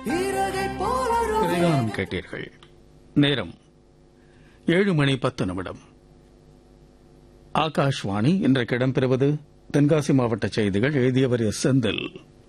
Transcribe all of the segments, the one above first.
திரைகானம் கேட்டீர்கள் நேரம் ஏழு மணி பத்து நிமிடம் ஆகாஷ்வாணி இன்றைக்கு இடம்பெறுவது தென்காசி மாவட்ட செய்திகள் எழுதியவர் எஸ் செந்தில்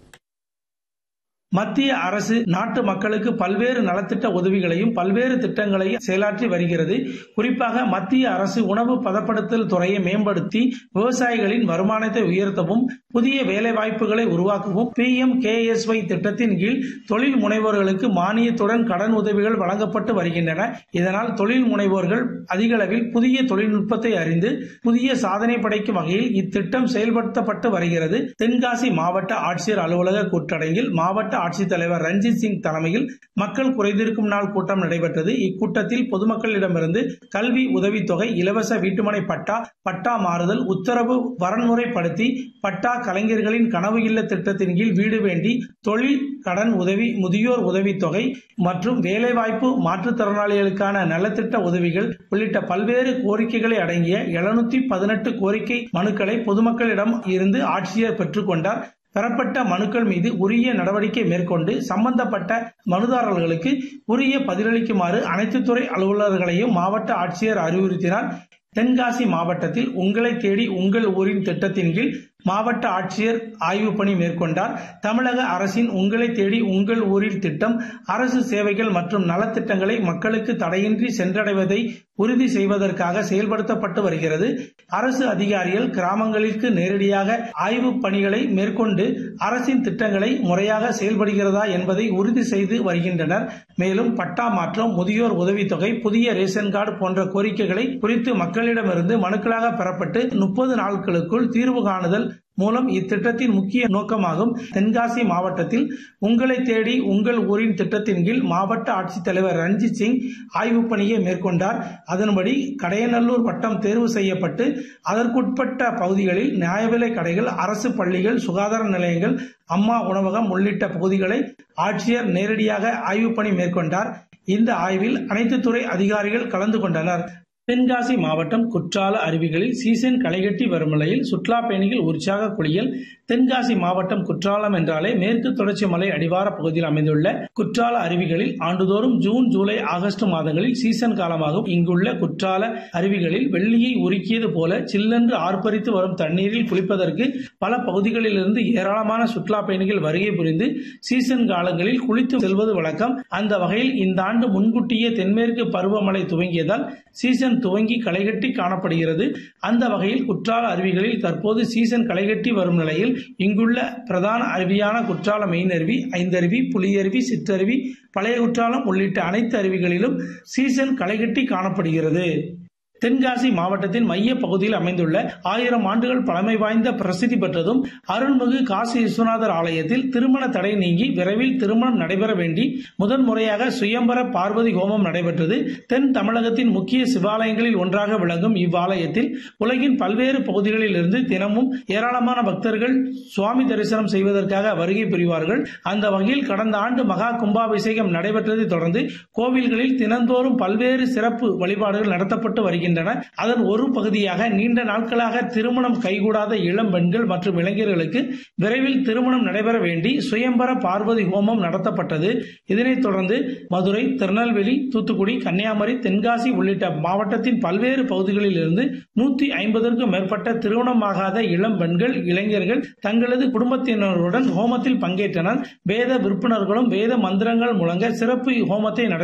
மத்திய அரசு நாட்டு மக்களுக்கு பல்வேறு நலத்திட்ட உதவிகளையும் பல்வேறு திட்டங்களையும் செயலாற்றி வருகிறது குறிப்பாக மத்திய அரசு உணவு பதப்படுத்தல் துறையை மேம்படுத்தி விவசாயிகளின் வருமானத்தை உயர்த்தவும் புதிய வேலைவாய்ப்புகளை உருவாக்கவும் P M K S Y திட்டத்தின் கீழ் தொழில் முனைவோர்களுக்கு மானியத்துடன் கடன் உதவிகள் வழங்கப்பட்டு வருகின்றன இதனால் தொழில் முனைவோர்கள் அதிக அளவில் புதிய தொழில்நுட்பத்தை அறிந்து புதிய சாதனை படைக்கும் வகையில் இத்திட்டம் செயல்படுத்தப்பட்டு வருகிறது தென்காசி மாவட்ட ஆட்சியர் அலுவலக கூட்டரங்கில் மாவட்ட ஆட்சித்தலைவர் ரஞ்சித் சிங் தலைமையில் மக்கள் குறைதீர்க்கும் நாள் கூட்டம் நடைபெற்றது இக்கூட்டத்தில் பொதுமக்களிடமிருந்து கல்வி உதவித்தொகை இலவச வீட்டுமனை பட்டா பட்டா மாறுதல் உத்தரவு வரன்முறைப்படுத்தி பட்டா கலைஞர்களின் கனவு இல்ல திட்டத்தின் கீழ் வீடு வேண்டி தொழில் கடன் உதவி முதியோர் உதவித்தொகை மற்றும் வேலைவாய்ப்பு மாற்றுத்திறனாளிகளுக்கான நலத்திட்ட உதவிகள் உள்ளிட்ட பல்வேறு கோரிக்கைகளை அடங்கிய எழுநூத்தி பதினெட்டு கோரிக்கை மனுக்களை பொதுமக்களிடம் இருந்து ஆட்சியர் பெற்றுக்கொண்டார் பெறப்பட்ட மனுக்கள் மீது உரிய நடவடிக்கை மேற்கொண்டு சம்பந்தப்பட்ட மனுதாரர்களுக்கு உரிய பதிலளிக்குமாறு அனைத்து துறை அலுவலர்களையும் மாவட்ட ஆட்சியர் அறிவுறுத்தினார் தென்காசி மாவட்டத்தில் உங்களை தேடி உங்கள் ஊரின் திட்டத்தின் கீழ் மாவட்ட ஆட்சியர் ஆய்வு பணி மேற்கொண்டார் தமிழக அரசின் உங்களை தேடி உங்கள் ஊரில் திட்டம் அரசு சேவைகள் மற்றும் நலத்திட்டங்களை மக்களுக்கு தடையின்றி சென்றடைவதை உறுதி செய்வதற்காக செயல்படுத்தப்பட்டு வருகிறது அரசு அதிகாரிகள் கிராமங்களிற்கு நேரடியாக ஆய்வு பணிகளை மேற்கொண்டு அரசின் திட்டங்களை முறையாக செயல்படுகிறதா என்பதை உறுதி செய்து வருகின்றனர் மேலும் பட்டா மாற்றம் முதியோர் உதவித்தொகை புதிய ரேஷன் கார்டு போன்ற கோரிக்கைகளை குறித்து மக்களிடமிருந்து மனுக்களாக பெறப்பட்டு முப்பது நாட்களுக்குள் தீர்வு காணுதல் மூலம் இத்திட்டத்தின் முக்கிய நோக்கமாகும் தென்காசி மாவட்டத்தில் உங்களை தேடி உங்கள் ஊரின் திட்டத்தின் கீழ் மாவட்ட ஆட்சித்தலைவர் ரஞ்சித் சிங் ஆய்வு பணியை மேற்கொண்டார் அதன்படி கடையநல்லூர் வட்டம் தேர்வு செய்யப்பட்டு அதற்குட்பட்ட பகுதிகளில் நியாய விலை கடைகள் அரசு பள்ளிகள் சுகாதார நிலையங்கள் அம்மா உணவகம் உள்ளிட்ட பகுதிகளை ஆட்சியர் நேரடியாக ஆய்வு பணி மேற்கொண்டார் இந்த ஆய்வில் அனைத்து துறை அதிகாரிகள் கலந்து கொண்டனர் தென்காசி மாவட்டம் குற்றால அருவிகளில் சீசன் களைகட்டி வரும் நிலையில் சுற்றுலா பயணிகள் உற்சாக குளியல் தென்காசி மாவட்டம் குற்றாலம் என்றாலே மேற்கு தொடர்ச்சி மலை அடிவார பகுதியில் அமைந்துள்ள குற்றால அருவிகளில் ஆண்டுதோறும் ஜூன் ஜூலை ஆகஸ்ட் மாதங்களில் சீசன் காலமாகும் இங்குள்ள குற்றால அருவிகளில் வெள்ளியை உருக்கியது போல சில்லென்று ஆர்ப்பரித்து வரும் தண்ணீரில் குளிப்பதற்கு பல பகுதிகளிலிருந்து ஏராளமான சுற்றுலா பயணிகள் வருகை புரிந்து சீசன் காலங்களில் குளித்து செல்வது வழக்கம் அந்த வகையில் இந்த ஆண்டு முன்கூட்டியே தென்மேற்கு பருவமழை துவங்கியதால் சீசன் துவங்கி களைகட்டி காணப்படுகிறது அந்த வகையில் குற்றால அருவிகளில் தற்போது சீசன் களைகட்டி வரும் நிலையில் இங்குள்ள பிரதான அருவியான குற்றால மெயின் அருவி ஐந்தருவி புலியருவி சிற்றருவி பழைய குற்றாலம் உள்ளிட்ட அனைத்து அருவிகளிலும் சீசன் களைகட்டி காணப்படுகிறது தென்காசி மாவட்டத்தின் மைய பகுதியில் அமைந்துள்ள ஆயிரம் ஆண்டுகள் பழமை வாய்ந்த பிரசித்தி பெற்றதும் அருள்மிகு காசி விஸ்வநாதர் ஆலயத்தில் திருமண தடை நீங்கி விரைவில் திருமணம் நடைபெற வேண்டி முதன்முறையாக சுயம்பர பார்வதி ஹோமம் நடைபெற்றது தென் தமிழகத்தின் முக்கிய சிவாலயங்களில் ஒன்றாக விளங்கும் இவ்வாலயத்தில் உலகின் பல்வேறு பகுதிகளில் இருந்து தினமும் ஏராளமான பக்தர்கள் சுவாமி தரிசனம் செய்வதற்காக வருகை புரிவார்கள் அந்த வகையில் கடந்த ஆண்டு மகா கும்பாபிஷேகம் நடைபெற்றதை தொடர்ந்து கோவில்களில் தினந்தோறும் பல்வேறு சிறப்பு வழிபாடுகள் நடத்தப்பட்டு வருகின்றன வருகின்றன அதன் ஒரு பகுதியாக நீண்ட நாட்களாக திருமணம் கைகூடாத இளம் பெண்கள் மற்றும் இளைஞர்களுக்கு விரைவில் திருமணம் நடைபெற வேண்டி சுயம்பர பார்வதி ஹோமம் நடத்தப்பட்டது இதனைத் தொடர்ந்து மதுரை திருநெல்வேலி தூத்துக்குடி கன்னியாகுமரி தென்காசி உள்ளிட்ட மாவட்டத்தின் பல்வேறு பகுதிகளில் இருந்து நூத்தி ஐம்பதற்கும் மேற்பட்ட திருமணமாகாத இளம் பெண்கள் இளைஞர்கள் தங்களது குடும்பத்தினருடன் ஹோமத்தில் பங்கேற்றனர் வேத விற்பனர்களும் வேத மந்திரங்கள் முழங்க சிறப்பு ஹோமத்தை